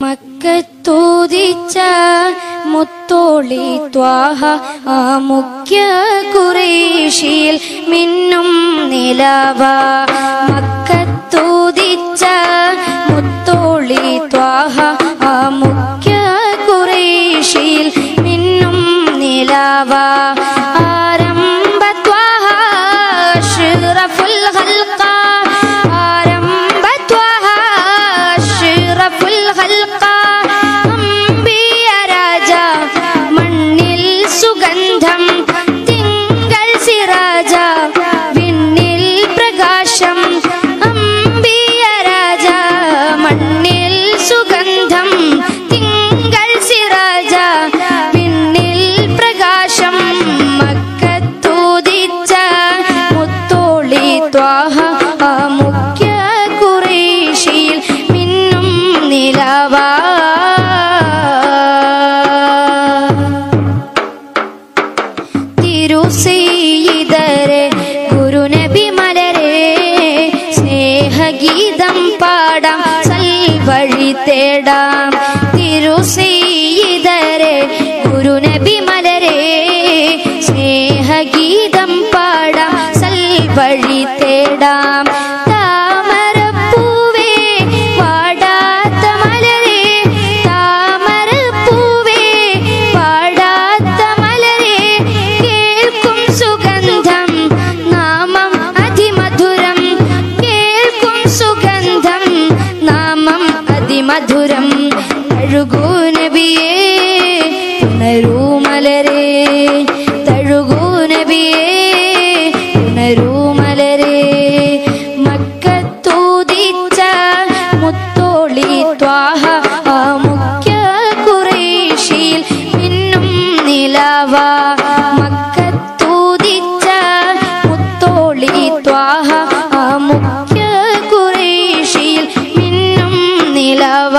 മക്കത്തോദിച്ച മുത്തോളി ത്വാഹ ആ മുഖ്യ കുറേശിയിൽ മിന്നും നിലവ മക്കത്തോദിച്ച മുത്തോളി ത്വാഹ ആ മുഖ്യ കുറേശിയിൽ മിന്നും നിലവ ആരംഭ ത്വാഹ അഷ്റഫുൽ ഖൽഖ ആരംഭ ത്വാഹ അഷ്റഫുൽ ഖൽഖ അംബിയ രാജ മണ്ണിൽ സുഗന്ധം തിങ്കൾ സിരാജ വിണ്ണിൽ പ്രകാശം അംബിയ രാജ മണ്ണിൽ സുഗന്ധം തിങ്കൾ സിരാജ വിണ്ണിൽ പ്രകാശം മക്കത്തൂതിച്ച മുത്തോളി ത്വാഹ ആ മുഖ്യ കുറേശിയിൽ മിന്നും നിലവാ തിരുസീതരെ ഗുരുനബി മലരെ സ്നേഹഗീതം പാടാം സൽവഴി തേടാം തിരുസീതരെ ഗുരുനബി മലരെ സ്നേഹഗീതം പാടാം സൽവഴി തേടാം താമരപ്പൂവേ വാടാത്ത മലരെ താമരപ്പൂവേ വാടാത്ത മലരെ കേൾക്കും സുഗന്ധം നാമം അതിമധുരം കേൾക്കും സുഗന്ധം നാമം അതിമധുരം തഴുകൂ നബിയേ ഉണരൂ മലരെ തഴുകൂ നബിയേ ഉണരൂ മലരെ മക്കത്തൂതിച്ച മുത്തോളി ത്വാഹ ആ മുഖ്യ കുറേശിയിൽ മിന്നും നിലവ മക്കത്തൂതിച്ച മുത്തോളി ത്വാഹ ആ മുഖ്യ കുറേശിയിൽ മിന്നും നിലവ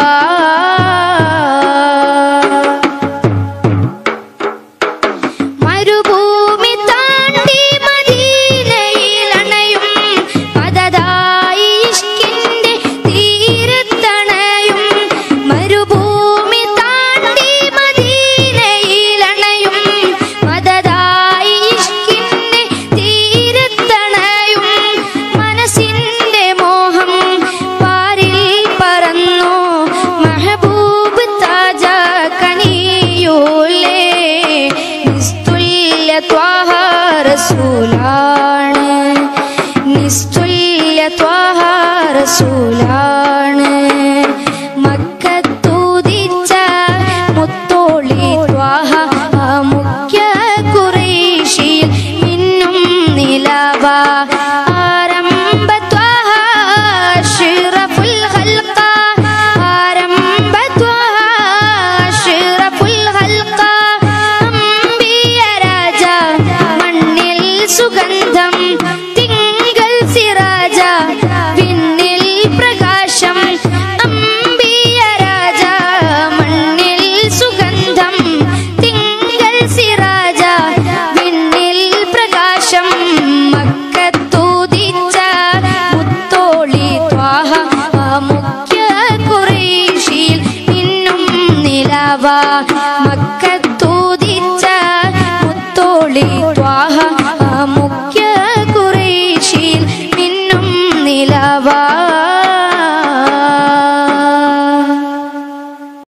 മരുഭൂമി താണ്ടി മദീനയിലണയും മദതായി ഇഷ്കിന്റെ തീരത്തണയും മരുഭൂമി താണ്ടി മദീനയിലണയും മദതായി ഇഷ്കിന്റെ തീരത്തണയും മനസ്സിന്റെ മോഹം പാരിൽ പറന്നു മെഹബൂബ് താജ കനിയൂലേ നിസ്തുല്യ ത്വാഹ റസൂലാണ് നിസ്തുല്യ ത്വാഹ റസൂലാണ് മക്കത്തൂതിച്ച മുത്തോളി ത്വാഹ ആ മുഖ്യ കുറേശിയിൽ മിന്നും നിലവ ആരംഭ ത്വാഹ അഷ്റഫുൽ ഖൽഖ ആരംഭ ത്വാഹ അഷ്റഫുൽ ഖൽഖ അംബിയ രാജ മണ്ണിൽ സുഗന്ധം തിങ്കൾ സിരാജ വിണ്ണിൽ പ്രകാശം അംബിയ രാജ മണ്ണിൽ സുഗന്ധം തിങ്കൾ സിരാജ വിണ്ണിൽ പ്രകാശം മക്കത്തൂതിച്ച മുത്തോളി ത്വാഹ ആ മുഖ്യ കുറേശിയിൽ മിന്നും നിലവ